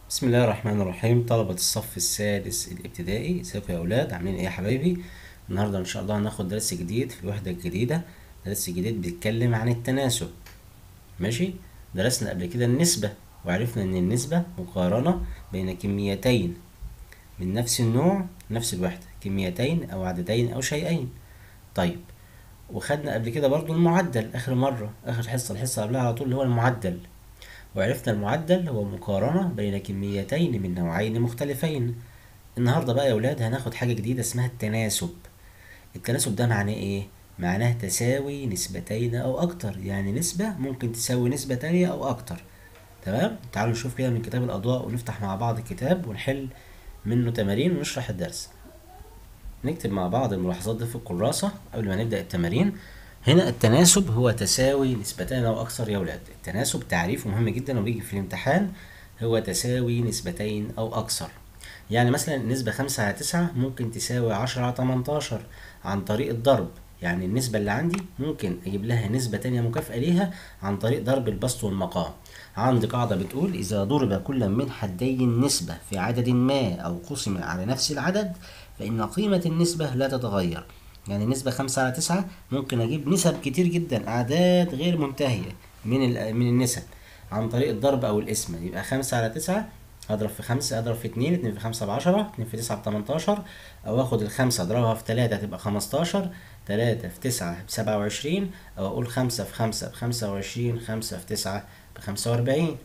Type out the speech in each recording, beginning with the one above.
بسم الله الرحمن الرحيم طلبة الصف السادس الابتدائي ازيكم يا اولاد عاملين ايه يا حبايبي النهارده ان شاء الله هناخد درس جديد في الوحدة الجديدة درس جديد بيتكلم عن التناسب ماشي درسنا قبل كده النسبة وعرفنا ان النسبة مقارنة بين كميتين من نفس النوع نفس الوحدة كميتين او عددين او شيئين طيب وخدنا قبل كده برضو المعدل اخر مرة اخر حصة الحصة قبلها على طول اللي هو المعدل وعرفنا المعدل هو مقارنة بين كميتين من نوعين مختلفين النهاردة بقى يا ولاد هناخد حاجة جديدة اسمها التناسب التناسب ده معناه ايه؟ معناه تساوي نسبتين او اكتر يعني نسبة ممكن تساوي نسبة تانية او اكتر تمام؟ تعالوا نشوف كده من كتاب الاضواء ونفتح مع بعض الكتاب ونحل منه تمارين ونشرح الدرس نكتب مع بعض الملاحظات دي في الكراسة قبل ما نبدأ التمارين هنا التناسب هو تساوي نسبتين أو أكثر يا ولاد التناسب تعريفه مهم جدا وبيجي في الامتحان هو تساوي نسبتين أو أكثر يعني مثلا النسبة خمسة على تسعة ممكن تساوي عشرة على تمنتاشر عن طريق الضرب يعني النسبة اللي عندي ممكن أجيب لها نسبة تانية مكافأة ليها عن طريق ضرب البسط والمقام عندي قاعدة بتقول إذا ضرب كل من حدي النسبة في عدد ما أو قسم على نفس العدد فإن قيمة النسبة لا تتغير يعني نسبة خمسة على تسعة ممكن أجيب نسب كتير جدا أعداد غير منتهية من ال- من النسب عن طريق الضرب أو القسمة يبقى خمسة على تسعة أضرب في خمسة أضرب في اتنين اتنين في خمسة بعشرة اتنين في تسعة بتمنتاشر أو آخد الخمسة أضربها في تلاتة تبقى خمستاشر تلاتة في تسعة بسبعة وعشرين أو أقول خمسة في خمسة بخمسة وعشرين خمسة في تسعة بخمسة وأربعين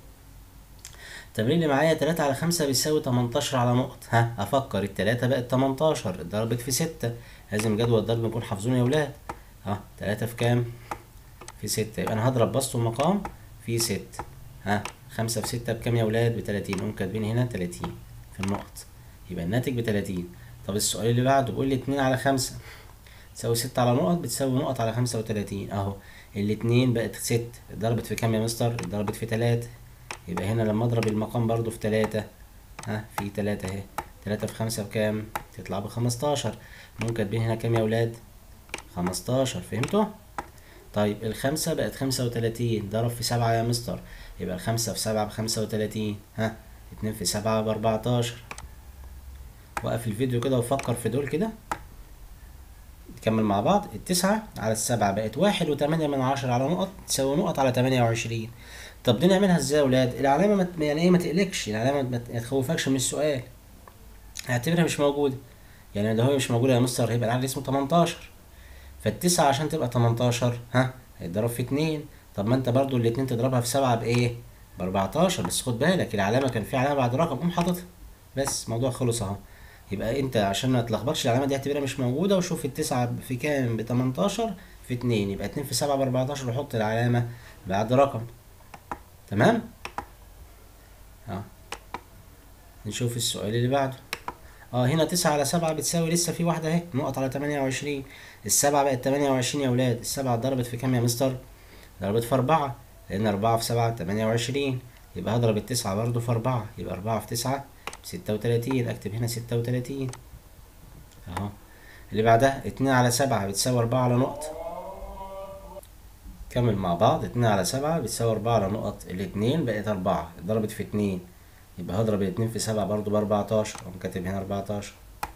التمرين اللي معايا تلاتة على خمسة بيساوي تمنتاشر على نقط ها أفكر التلاتة بقت تمنتاشر اتضربت في ستة لازم جدول الضرب نكون حافظينه يا ولاد ها تلاتة في كام؟ في ستة يبقى أنا هضرب بسط ومقام في ستة ها خمسة في ستة بكام يا ولاد؟ بتلاتين نقوم كاتبين هنا تلاتين في النقط يبقى الناتج بتلاتين طب السؤال اللي بعده بيقول لي اتنين على خمسة تساوي ستة على نقط بتساوي نقط على خمسة وتلاتين أهو الاتنين بقت ست اتضربت في كام يا مستر؟ اتضربت في تلاتة يبقى هنا لما اضرب المقام برضو في تلاتة ها في تلاتة اهي تلاتة في خمسة بكام؟ تطلع بخمستاشر نقوم كاتبين هنا كام يا ولاد؟ خمستاشر فهمتوا؟ طيب الخمسة بقت خمسة وتلاتين ضرب في سبعة يا مستر يبقى الخمسة في سبعة بخمسة وتلاتين ها اتنين في سبعة بأربعتاشر وقف الفيديو كده وفكر في دول كده نكمل مع بعض التسعة على السبعة بقت واحد وتمانية من عشرة على نقط تساوي نقط على تمانية وعشرين طب دي نعملها ازاي يا ولاد العلامة مت... يعني ايه ما تقلقش العلامة ما ت- ما تخوفكش من السؤال اعتبرها مش موجودة يعني ده هو مش موجودة يا مستر هيبقى العدد اسمه 18 فالتسعة عشان تبقى 18 ها هيتضرب في اتنين طب ما انت برضو الاتنين تضربها في سبعة بايه؟ ب 14 بس خد بالك العلامة كان في علامة بعد رقم قوم حاططها بس الموضوع خلص اهو يبقى انت عشان ما تلخبطش العلامة دي اعتبرها مش موجودة وشوف التسعة في كام ب 18 في اتنين يبقى اتنين في سبعة ب 14 وحط العلامة بعد رقم تمام؟ اه نشوف السؤال اللي بعده اه هنا تسعة على سبعة بتساوي لسه في واحدة اهي نقط على تمانية وعشرين السبعة بقت تمانية وعشرين يا ولاد السبعة اتضربت في كام يا مستر؟ ضربت في أربعة لأن أربعة في سبعة تمانية وعشرين يبقى هضرب التسعة برضه في أربعة يبقى أربعة في تسعة ستة وتلاتين أكتب هنا ستة وتلاتين أهو اللي بعدها اتنين على سبعة بتساوي أربعة على نقط كمل مع بعض اتنين على سبعة بتساوي أربعة على نقط الاتنين بقت أربعة ضربت في اتنين يبقى هضرب الاتنين في سبعة برضه بأربعتاشر أقوم كاتب هنا أربعتاشر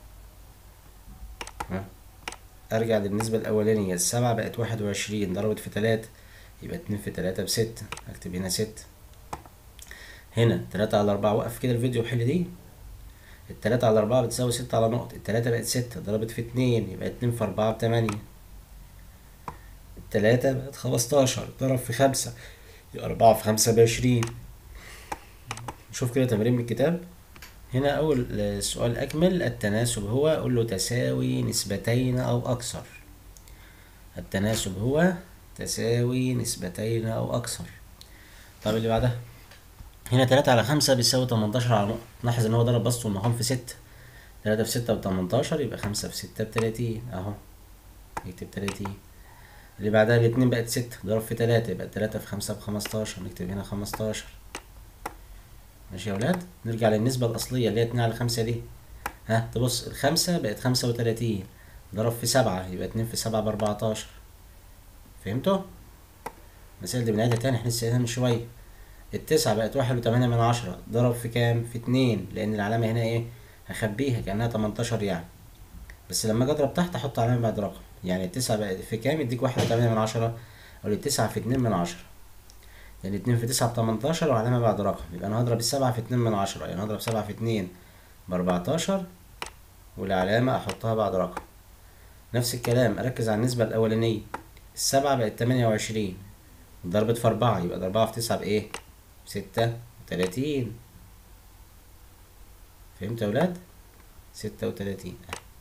ها أرجع للنسبة الأولانية السبعة بقت واحد وعشرين ضربت في تلاتة يبقى اتنين في تلاتة بستة أكتب هنا ستة هنا تلاتة على أربعة وقف كده الفيديو وحل دي التلاتة على أربعة بتساوي ستة على نقط التلاتة بقت ستة ضربت في اتنين يبقى اتنين في أربعة بتمانية التلاتة بقت خمستاشر ضرب في خمسة يبقى أربعة في خمسة بعشرين نشوف كده تمرين من الكتاب هنا أول سؤال أكمل التناسب هو قول له تساوي نسبتين أو أكثر التناسب هو تساوي نسبتين أو أكثر طب اللي بعدها هنا تلاتة على خمسة بيساوي تمنتاشر على نقط نلاحظ إن هو ضرب بسط والمقام في ستة تلاتة في ستة بتمنتاشر يبقى خمسة في ستة بتلاتين أهو نكتب تلاتين اللي بعدها الاتنين بقت ستة ضرب في تلاتة يبقى تلاتة في خمسة بخمستاشر نكتب هنا خمستاشر ماشي يا ولاد نرجع للنسبة الأصلية اللي هي اتنين على خمسة دي ها تبص الخمسة بقت خمسة وتلاتين ضرب في سبعة يبقى اتنين في سبعة بأربعتاشر فهمتوا؟ المسائل دي بنعيدها تاني احنا لسه قايلينها من شوية التسعة بقت واحد وتمانية من عشرة ضرب في كام في اتنين لان العلامة هنا ايه هخبيها كأنها تمنتاشر يعني بس لما اجي اضرب تحت احط علامة بعد رقم يعني التسعة بقت في كام يديك واحد وتمانية من عشرة اقول التسعة في اتنين من عشرة لان اتنين في تسعة بتمنتاشر وعلامة بعد رقم يبقى انا هضرب السبعة في اتنين من عشرة يعني هضرب سبعة في اتنين باربعتاشر والعلامة احطها بعد رقم نفس الكلام اركز على النسبة الاولانية السبعة بقت تمانية وعشرين ضربت في أربعة يبقى ده أربعة في تسعة بإيه؟ ستة وتلاتين فهمت يا ولاد؟ ستة وتلاتين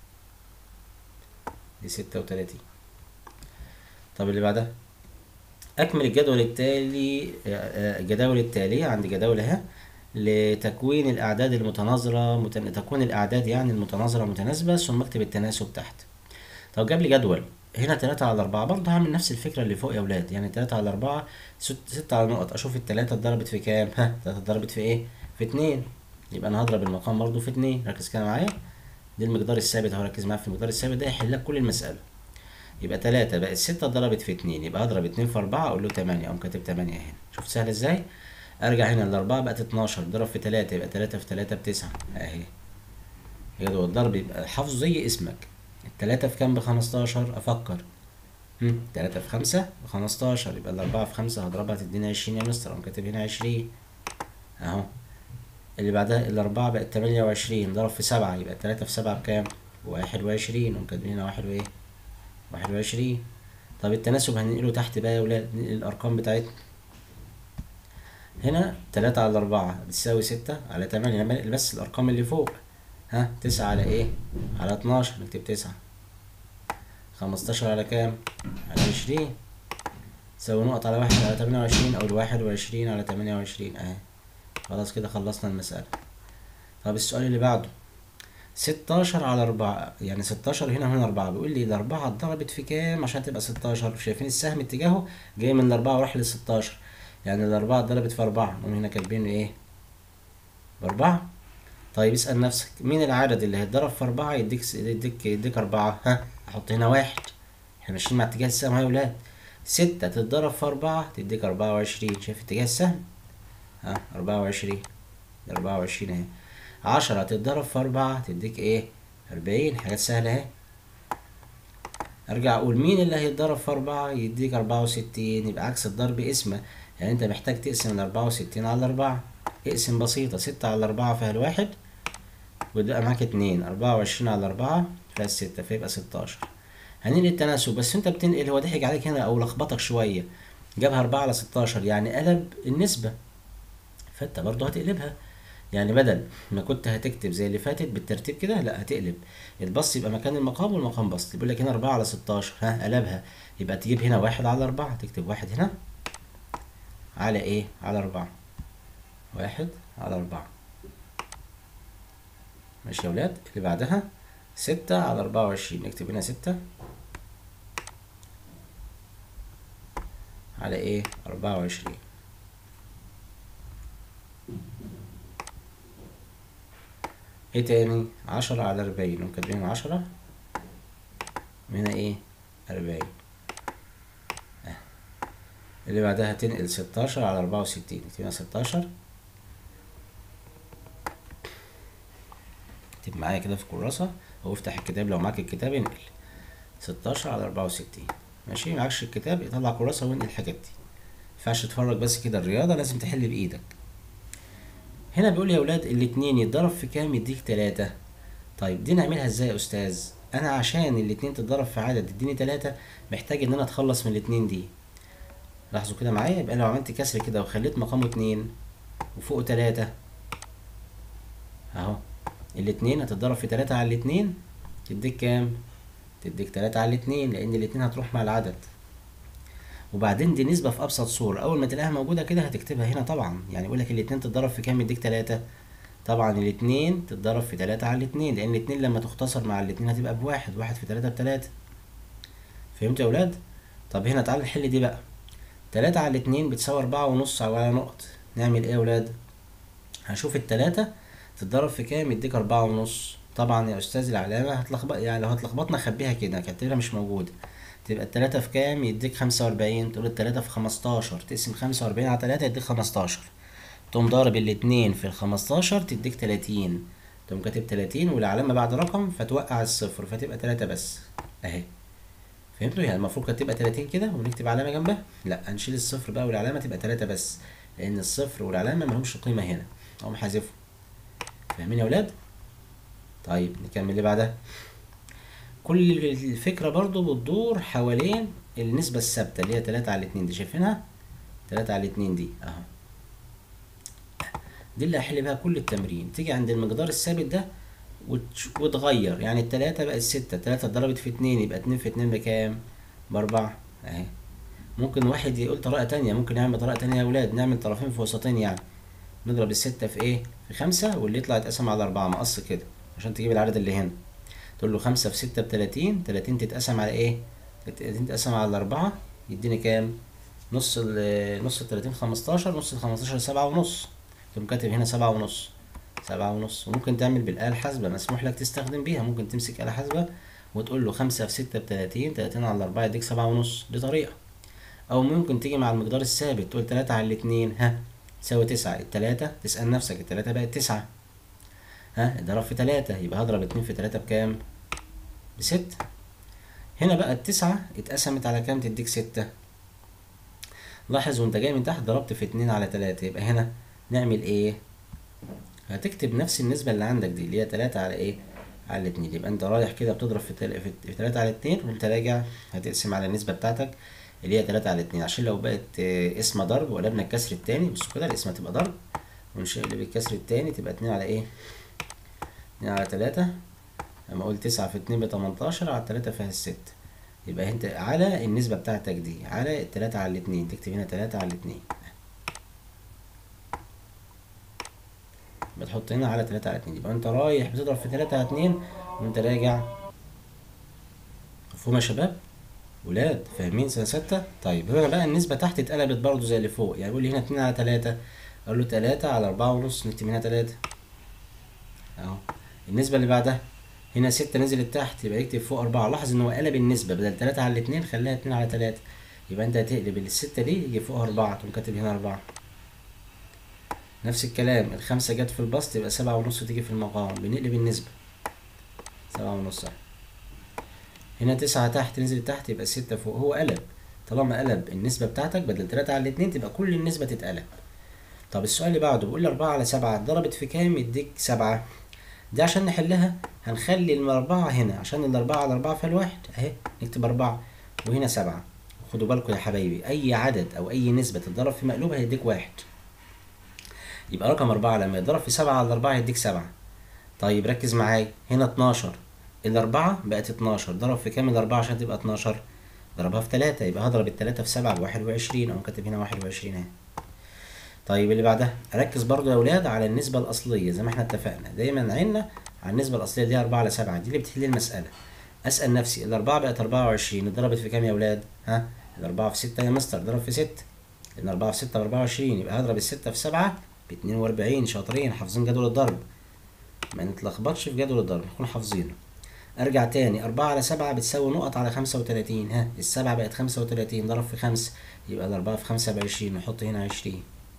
دي ستة وتلاتين طب اللي بعدها أكمل الجدول التالي الجداول التالية عندي جداول أهي لتكوين الأعداد المتناظرة متن... تكوين الأعداد يعني المتناظرة متناسبة ثم أكتب التناسب تحت طب جاب لي جدول هنا تلاتة على أربعة برضه هعمل نفس الفكرة اللي فوق يا ولاد يعني تلاتة على أربعة ست ستة على نقط أشوف التلاتة اتضربت في كام ها تلاتة اتضربت في إيه في اتنين يبقى أنا هضرب المقام برضه في اتنين ركز كده معايا دي المقدار الثابت أهو ركز معايا في المقدار الثابت ده يحل لك كل المسألة يبقى تلاتة بقت ستة اتضربت في اتنين يبقى هضرب اتنين في أربعة أقول له تمانية أقوم كاتب تمانية هنا شفت سهل إزاي أرجع هنا الأربعة بقت اتناشر ضرب في تلاتة يبقى تلاتة في تلاتة بتسعة أهي جدول الضرب يبقى حافظه زي اسمك التلاتة في كام بخمستاشر أفكر هم، تلاتة في خمسة بخمستاشر يبقى الأربعة في خمسة هضربها تديني عشرين يا مستر أقوم كاتب هنا عشرين أهو اللي بعدها الأربعة بقت تمانية وعشرين ضرب في سبعة يبقى تلاتة في سبعة بكام؟ واحد وعشرين أقوم كاتبين هنا واحد وإيه؟ واحد وعشرين طب التناسب هننقله تحت بقى يا ولاد ننقل الأرقام بتاعتنا هنا تلاتة على أربعة بتساوي ستة على تمانية أنا بنقل بس الأرقام اللي فوق ها تسعة على إيه؟ على اتناشر نكتب تسعة خمستاشر على كام؟ على عشرين تساوي نقط على واحد على تمانية وعشرين أو الواحد وعشرين على تمانية وعشرين أهي خلاص كده خلصنا المسألة طب السؤال اللي بعده ستاشر على أربعة يعني ستاشر هنا وهنا أربعة بيقول لي الأربعة اتضربت في كام عشان تبقى ستاشر شايفين السهم اتجاهه جاي من الأربعة وراح للستاشر يعني الأربعة اتضربت في أربعة نقوم هنا كاتبين إيه بأربعة طيب اسأل نفسك مين العدد اللي هيتضرب في أربعة يديك يديك يديك أربعة ها أحط هنا واحد احنا ماشيين مع اتجاه السهم أهو يا ولاد ستة تتضرب في أربعة تديك أربعة وعشرين شايف اتجاه السهم ها أربعة وعشرين أربعة وعشرين أهي عشرة تتضرب في أربعة تديك إيه أربعين حاجات سهلة أهي أرجع أقول مين اللي هيتضرب في أربعة يديك أربعة وستين يبقى عكس الضرب اسمه يعني أنت محتاج تقسم الأربعة وستين على أربعة اقسم بسيطة ستة على أربعة فيها الواحد ويبقى معاك اتنين أربعة وعشرين على أربعة فيها الستة فيبقى ستاشر هننقل التناسب بس أنت بتنقل هو ضحك عليك هنا أو لخبطك شوية جابها أربعة على ستاشر يعني قلب النسبة فأنت برضه هتقلبها يعني بدل ما كنت هتكتب زي اللي فاتت بالترتيب كده لا هتقلب البسط يبقى مكان المقام والمقام بسط يقول لك هنا أربعة على ستاشر ها قلبها يبقى تجيب هنا واحد على أربعة تكتب واحد هنا على إيه على أربعة واحد على أربعة ماشي يا ولاد اللي بعدها ستة على أربعة وعشرين نكتب هنا ستة على إيه أربعة وعشرين ايه تاني عشرة على أربعين نقوم كاتبين عشرة هنا ايه أربعين اه. اللي بعدها تنقل ستاشر على أربعة وستين نكتب هنا ستاشر اكتب معايا كده في كراسة أو افتح الكتاب لو معاك الكتاب انقل ستاشر على أربعة وستين ماشي معكش الكتاب اطلع كراسة وانقل الحاجات دي مينفعش تتفرج بس كده الرياضة لازم تحل بإيدك هنا بيقول يا ولاد الاتنين يتضرب في كام يديك تلاتة طيب دي نعملها ازاي يا استاذ انا عشان الاتنين تتضرب في عدد يديني تلاتة محتاج ان انا اتخلص من الاتنين دي لاحظوا كده معايا يبقى لو عملت كسر كده وخليت مقامه اتنين وفوقه تلاتة اهو الاتنين هتتضرب في تلاتة على الاتنين تديك كام تديك تلاتة على الاتنين لان الاتنين هتروح مع العدد وبعدين دي نسبة في أبسط صورة أول ما تلاقيها موجودة كده هتكتبها هنا طبعا يعني يقول لك الاتنين تتضرب في كام يديك تلاتة طبعا الاتنين تتضرب في تلاتة على الاتنين لأن الاتنين لما تختصر مع الاتنين هتبقى بواحد واحد في تلاتة بتلاتة فهمتوا يا ولاد؟ طب هنا تعالى نحل دي بقى تلاتة على الاتنين بتساوي أربعة ونص على نقط نعمل إيه يا ولاد؟ هشوف التلاتة تتضرب في كام يديك أربعة ونص طبعا يا أستاذ العلامة هتلخبط يعني لو هتلخبطنا خبيها كده كاتبها مش موجودة تبقى التلاتة في كام يديك خمسة وأربعين تقول التلاتة في خمستاشر تقسم خمسة وأربعين على تلاتة يديك خمستاشر تقوم ضارب الاتنين في الخمستاشر تديك تلاتين تقوم كاتب تلاتين والعلامة بعد رقم فتوقع الصفر فتبقى تلاتة بس اهي فهمتوا يعني المفروض كانت تبقى تلاتين كده ونكتب علامة جنبها لا هنشيل الصفر بقى والعلامة تبقى تلاتة بس لأن الصفر والعلامة ملهمش قيمة هنا أقوم حذفهم فاهمين يا ولاد؟ طيب نكمل اللي بعدها كل الفكرة برضو بتدور حوالين النسبة الثابتة اللي هي تلاتة على اتنين دي شايفينها؟ تلاتة على اتنين دي اهو دي اللي هحل بيها كل التمرين تيجي عند المقدار الثابت ده وتش- وتغير يعني التلاتة بقت ستة تلاتة اتضربت في اتنين يبقى اتنين في اتنين بكام؟ بأربعة اهي ممكن واحد يقول طريقة تانية ممكن نعمل طريقة تانية يا ولاد نعمل طرفين في وسطين يعني نضرب الستة في ايه؟ في خمسة واللي يطلع يتقسم على أربعة مقص كده عشان تجيب العدد اللي هنا تقول له خمسة في ستة بتلاتين تلاتين تتقسم على ايه؟ تلاتين تتقسم على أربعة يديني كام؟ نص ال نص التلاتين خمستاشر نص الخمستاشر سبعة ونص تقوم كاتب هنا سبعة ونص سبعة ونص وممكن تعمل بالآلة الحاسبة مسموح لك تستخدم بيها ممكن تمسك آلة حاسبة وتقول له خمسة في ستة بتلاتين تلاتين على أربعة يديك سبعة ونص دي طريقة أو ممكن تيجي مع المقدار الثابت تقول تلاتة على الاتنين ها تساوي تسعة التلاتة تسأل نفسك التلاتة بقت تسعة ها اضرب في تلاتة يبقى هضرب اتنين في تلاتة بكام؟ بستة هنا بقى التسعة اتقسمت على كام تديك ستة لاحظ وانت جاي من تحت ضربت في اتنين على تلاتة يبقى هنا نعمل ايه؟ هتكتب نفس النسبة اللي عندك دي اللي هي تلاتة على ايه؟ على الاتنين يبقى انت رايح كده بتضرب في, تل... في في تلاتة على اتنين وانت راجع هتقسم على النسبة بتاعتك اللي هي تلاتة على اتنين عشان لو بقت اه، اسم ضرب وقلبنا الكسر التاني بصوا كده الاسم هتبقى ضرب ونقلب الكسر التاني تبقى اتنين على ايه؟ اتنين على تلاتة لما اقول تسعة في اتنين بتمنتاشر على تلاتة فيها الستة يبقى انت على النسبة بتاعتك دي على التلاتة على الاتنين تكتب هنا تلاتة على الاتنين بتحط هنا على تلاتة على اتنين يبقى انت رايح بتضرب في تلاتة على اتنين وانت راجع مفهوم يا شباب ولاد فاهمين سنة ستة طيب هنا بقى النسبة تحت اتقلبت برضو زي اللي فوق يعني يقول لي هنا اتنين على تلاتة اقول له تلاتة على اربعة ونص نكتب هنا تلاتة اهو النسبة اللي بعدها هنا ستة نزلت تحت يبقى يكتب فوق أربعة لاحظ إن هو قلب النسبة بدل تلاتة على الاتنين خلاها اتنين على تلاتة يبقى أنت هتقلب الستة دي يجي فوقها أربعة تقوم كاتب هنا أربعة نفس الكلام الخمسة جت في البسط يبقى سبعة ونص تيجي في المقام بنقلب النسبة سبعة ونص أهي. هنا تسعة تحت نزلت تحت يبقى ستة فوق هو قلب طالما قلب النسبة بتاعتك بدل تلاتة على الاتنين تبقى كل النسبة تتقلب طب السؤال اللي بعده بيقول لي أربعة على سبعة ضربت في كام يديك سبعة دي عشان نحلها هنخلي الأربعة هنا عشان الأربعة على أربعة فيها الواحد أهي نكتب أربعة وهنا سبعة خدوا بالكم يا حبايبي أي عدد أو أي نسبة تتضرب في مقلوبها هيديك واحد يبقى رقم أربعة لما يتضرب في سبعة على أربعة يديك سبعة طيب ركز معايا هنا اتناشر الأربعة بقت اتناشر ضرب في كام الأربعة عشان تبقى اتناشر ضربها في تلاتة يبقى هضرب التلاتة في سبعة بواحد وعشرين أقوم كاتب هنا واحد وعشرين أهي طيب اللي بعدها ركز برضو يا ولاد على النسبة الأصلية زي ما احنا اتفقنا دايما عيننا على النسبة الأصلية اللي هي أربعة على سبعة دي اللي بتحل المسألة أسأل نفسي الأربعة بقت أربعة وعشرين اتضربت في كام يا ولاد؟ ها؟ الأربعة في ستة يا مستر ضرب في ستة لأن أربعة في ستة بأربعة وعشرين يبقى هضرب الستة في سبعة باتنين وأربعين شاطرين حافظين جدول الضرب ما نتلخبطش في جدول الضرب نكون حافظينه أرجع تاني أربعة على سبعة بتساوي نقط على خمسة وتلاتين ها السبعة بقت خمسة وتلاتين ضرب في خمسة يبقى الأربعة في خمسة بعشرين نحط هنا عشرين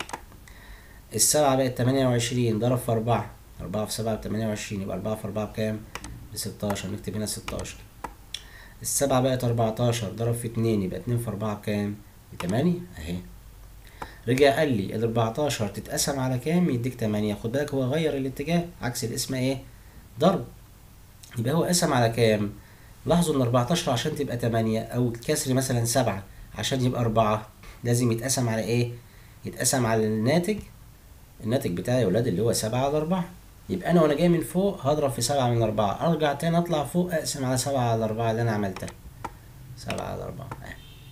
السبعة بقت تمانية وعشرين ضرب في أربعة أربعة في سبعة بتمانية وعشرين يبقى أربعة في أربعة بكام؟ بستاشر نكتب هنا ستاشر السبعة بقت أربعتاشر ضرب في اتنين يبقى اتنين في أربعة بكام؟ بتمانية أهي رجع قال لي الأربعتاشر تتقسم على كام؟ يديك تمانية خد بالك هو غير الاتجاه عكس الاسم إيه؟ ضرب يبقى هو قسم على كام؟ لاحظوا إن أربعتاشر عشان تبقى تمانية أو الكسر مثلا سبعة عشان يبقى أربعة لازم يتقسم على إيه؟ يتقسم على الناتج الناتج بتاعي يا ولاد اللي هو سبعة على أربعة يبقى أنا وأنا جاي من فوق هضرب في سبعة من أربعة أرجع تاني أطلع فوق أقسم على سبعة على أربعة اللي أنا عملتها سبعة على أربعة أهي.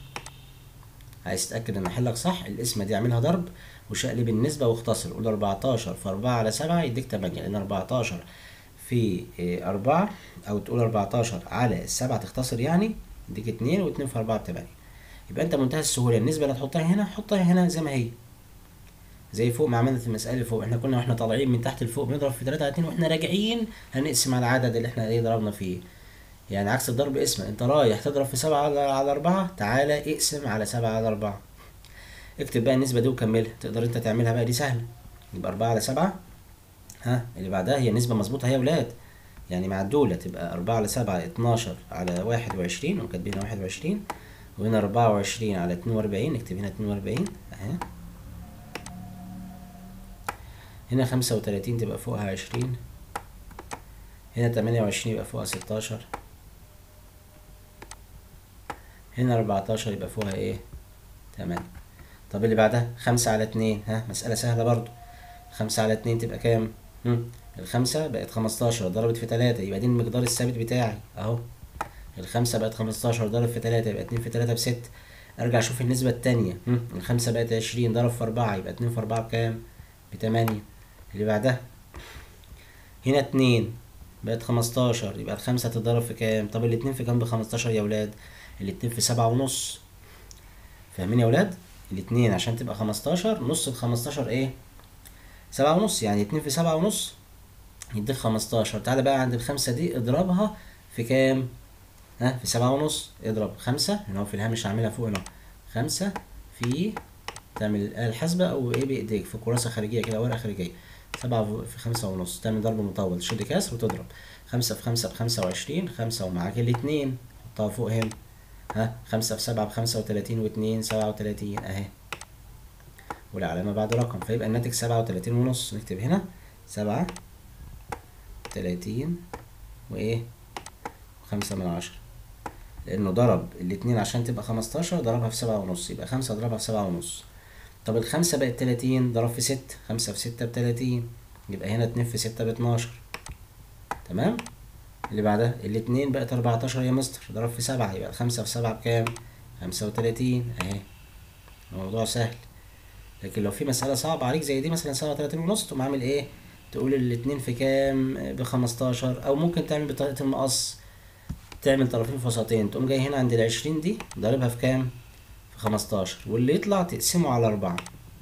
عايز تتأكد إن حلك صح القسمة دي اعملها ضرب وشقلب النسبة واختصر قول أربعتاشر في أربعة على سبعة يديك تمانية لأن أربعتاشر في إيه، أربعة أو تقول أربعتاشر على السبعة تختصر يعني يديك اتنين واتنين في أربعة بتمانية يبقى أنت منتهى السهولة النسبة اللي هتحطها هنا حطها هنا زي ما هي زي فوق ما عملنا في المسألة اللي فوق احنا كنا واحنا طالعين من تحت لفوق بنضرب في 3 على 2 واحنا راجعين هنقسم على العدد اللي احنا ايه ضربنا فيه يعني عكس الضرب اسما انت رايح تضرب في سبعة على على أربعة تعالى اقسم على سبعة على أربعة اكتب بقى النسبة دي وكملها تقدر انت تعملها بقى دي سهلة يبقى أربعة على سبعة ها اللي بعدها هي نسبة مظبوطة هي ولاد يعني معدولة تبقى أربعة على سبعة اتناشر على واحد وعشرين وكاتبين واحد وعشرين وهنا أربعة وعشرين على اتنين وأربعين نكتب هنا اتنين وأربعين أهي هنا خمسة وتلاتين تبقى فوقها عشرين هنا تمانية وعشرين يبقى فوقها ستاشر هنا أربعتاشر يبقى فوقها ايه تمانية طب اللي بعدها خمسة على اتنين ها مسألة سهلة برضو خمسة على اتنين تبقى كام؟ هم، الخمسة بقت خمستاشر ضربت في تلاتة يبقى دي المقدار الثابت بتاعي اهو الخمسة بقت خمستاشر ضرب في تلاتة يبقى اتنين في تلاتة بست ارجع اشوف النسبة التانية هم، الخمسة بقت عشرين ضرب في أربعة يبقى اتنين في أربعة بكام؟ بتمانية اللي بعدها هنا اتنين بقت خمستاشر يبقى الخمسة تتضرب في كام؟ طب الاتنين في كام بخمستاشر يا ولاد؟ الاتنين في سبعة ونص فاهمين يا ولاد؟ الاتنين عشان تبقى خمستاشر نص الخمستاشر ايه؟ سبعة ونص يعني اتنين في سبعة ونص يديك خمستاشر تعالى بقى عند الخمسة دي اضربها في كام؟ ها في سبعة ونص اضرب خمسة هنا هو في الهامش هعملها فوق هنا خمسة في تعمل الآلة الحاسبة أو إيه بإيديك في كراسة خارجية كده ورقة خارجية سبعة في خمسة ونص تعمل ضرب مطول تشد كسر وتضرب خمسة في خمسة بخمسة وعشرين خمسة ومعاك الاتنين حطها فوق هنا ها خمسة في سبعة بخمسة وتلاتين واتنين سبعة وتلاتين أهي والعلامة بعد رقم فيبقى الناتج سبعة وتلاتين ونص نكتب هنا سبعة تلاتين وإيه وخمسة من عشرة لأنه ضرب الاتنين عشان تبقى خمستاشر ضربها في سبعة ونص يبقى خمسة ضربها في سبعة ونص طب الخمسة بقت تلاتين ضرب في ستة خمسة في ستة بتلاتين يبقى هنا اتنين في ستة باتناشر تمام اللي بعدها الاتنين بقت أربعتاشر يا مستر ضرب في سبعة يبقى الخمسة في سبعة بكام؟ خمسة وتلاتين أهي الموضوع سهل لكن لو في مسألة صعبة عليك زي دي مثلا سبعة وتلاتين ونص تقوم عامل ايه؟ تقول الاتنين في كام بخمستاشر أو ممكن تعمل بطريقة المقص تعمل طرفين في وسطين تقوم جاي هنا عند العشرين دي ضاربها في كام؟ في خمستاشر واللي يطلع تقسمه على أربعة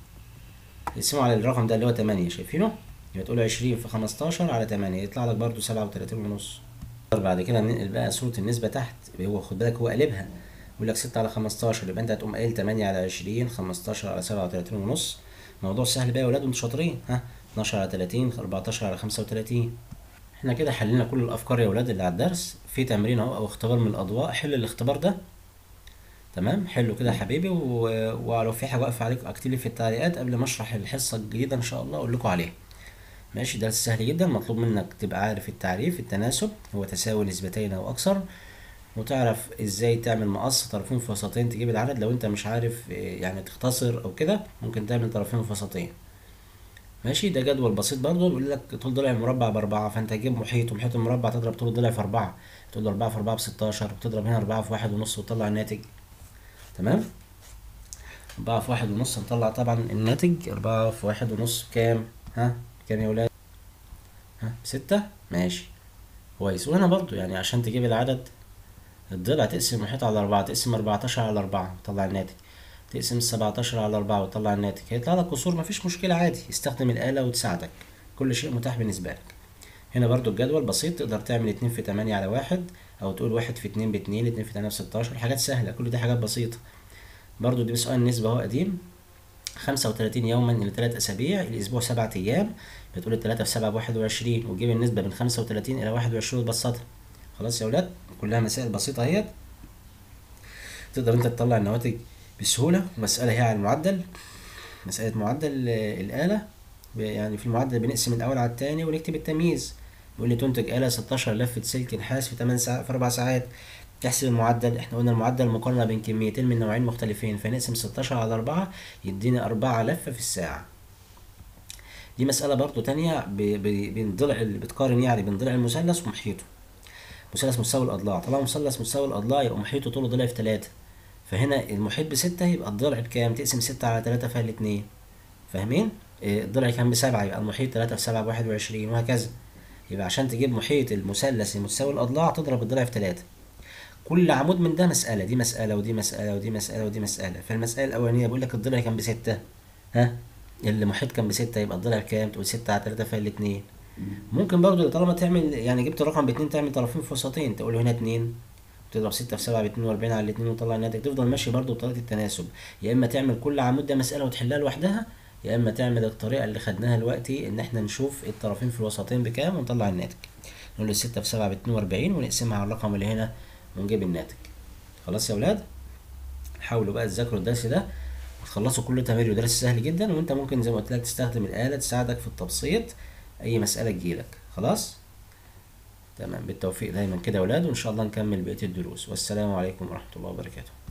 تقسمه على الرقم ده اللي هو تمانية شايفينه؟ يبقى تقول عشرين في خمستاشر على تمانية يطلع لك برضو سبعة وتلاتين ونص بعد كده ننقل بقى صورة النسبة تحت هو خد بالك هو قلبها يقول لك ستة على خمستاشر يبقى انت هتقوم قايل تمانية على عشرين خمستاشر على سبعة وتلاتين ونص موضوع سهل بقى يا ولاد وانتوا شاطرين ها اتناشر على تلاتين أربعتاشر على خمسة وتلاتين احنا كده حلينا كل الأفكار يا ولاد اللي على الدرس في تمرين اهو أو اختبار من الأضواء حل الاختبار ده تمام حلو كده يا حبيبي و... ولو في حاجة واقفة عليك اكتب لي في التعليقات قبل ما اشرح الحصة الجديدة ان شاء الله اقول لكم عليها ماشي درس سهل جدا مطلوب منك تبقى عارف التعريف التناسب هو تساوي نسبتين او اكثر وتعرف ازاي تعمل مقص طرفين في وسطين تجيب العدد لو انت مش عارف إيه، يعني تختصر او كده ممكن تعمل طرفين في وسطين ماشي ده جدول بسيط برضه بيقول لك طول ضلع المربع بأربعة فأنت هتجيب محيط ومحيط المربع تضرب طول الضلع في أربعة تقول له أربعة في أربعة بستاشر وتضرب هنا أربعة في واحد ونص وتطلع الناتج تمام أربعة في واحد ونص هنطلع طبعا الناتج أربعة في واحد ونص كام ها كام يا ولاد ها ستة ماشي كويس وهنا برضو يعني عشان تجيب العدد الضلع تقسم المحيط على أربعة تقسم أربعتاشر على أربعة وتطلع الناتج تقسم السبعتاشر على أربعة وتطلع الناتج هيطلع لك قصور مفيش مشكلة عادي استخدم الآلة وتساعدك كل شيء متاح بالنسبة لك هنا برضو الجدول بسيط تقدر تعمل اتنين في تمانية على واحد أو تقول واحد في اتنين باتنين اتنين في تمانية بستاشر حاجات سهلة كل دي حاجات بسيطة برضو دي سؤال نسبة هو قديم خمسة وتلاتين يوما إلى تلات أسابيع الأسبوع سبعة أيام بتقول التلاتة في سبعة بواحد وعشرين وتجيب النسبة من خمسة وتلاتين إلى واحد وعشرين وتبسطها خلاص يا ولاد كلها مسائل بسيطة اهيت تقدر انت تطلع النواتج بسهولة مسألة هي على المعدل مسألة معدل آه، الآلة ب- يعني في المعدل بنقسم الأول على التاني ونكتب التمييز بيقول لي تنتج آلة 16 لفة سلك نحاس في 8 ساعات في 4 ساعات تحسب المعدل احنا قلنا المعدل مقارنة بين كميتين من نوعين مختلفين فنقسم 16 على 4 يديني 4 لفة في الساعة دي مسألة برضو تانية ب- ب- بين ضلع اللي بتقارن يعني بين ضلع المثلث ومحيطه مثلث متساوي الأضلاع طالما مثلث متساوي الأضلاع يبقى محيطه طوله ضلع في تلاتة فهنا المحيط بستة يبقى الضلع بكام؟ تقسم ستة على تلاتة فيها الاتنين فاهمين؟ إيه، الضلع كان بسبعة يبقى المحيط تلاتة في سبعة بواحد وعشرين وهكذا يبقى عشان تجيب محيط المثلث المتساوي الأضلاع تضرب الضلع في تلاتة كل عمود من ده مسألة دي مسألة ودي مسألة ودي مسألة ودي مسألة فالمسألة الأولانية بيقول لك الضلع كان بستة ها المحيط كان بستة يبقى الضلع بكام؟ تقول ستة على تلاتة فيها الاتنين ممكن برضو طالما تعمل يعني جبت الرقم باتنين تعمل طرفين في وسطين تقول له هنا اتنين تضرب ستة في سبعة باتنين وأربعين على الاتنين وتطلع الناتج تفضل ماشي برضو بطريقة التناسب يا إما تعمل كل عمود ده مسألة وتحلها لوحدها يا إما تعمل الطريقة اللي خدناها دلوقتي إن إحنا نشوف الطرفين في الوسطين بكام ونطلع الناتج نقول له ستة في سبعة باتنين وأربعين ونقسمها على الرقم اللي هنا ونجيب الناتج خلاص يا ولاد حاولوا بقى تذاكروا الدرس ده وتخلصوا كل تمارين درس سهل جدا وانت ممكن زي ما قلت لك تستخدم الآلة تساعدك في التبسيط أي مسألة تجيلك خلاص تمام بالتوفيق دايما كده يا ولاد وإن شاء الله نكمل بقية الدروس والسلام عليكم ورحمة الله وبركاته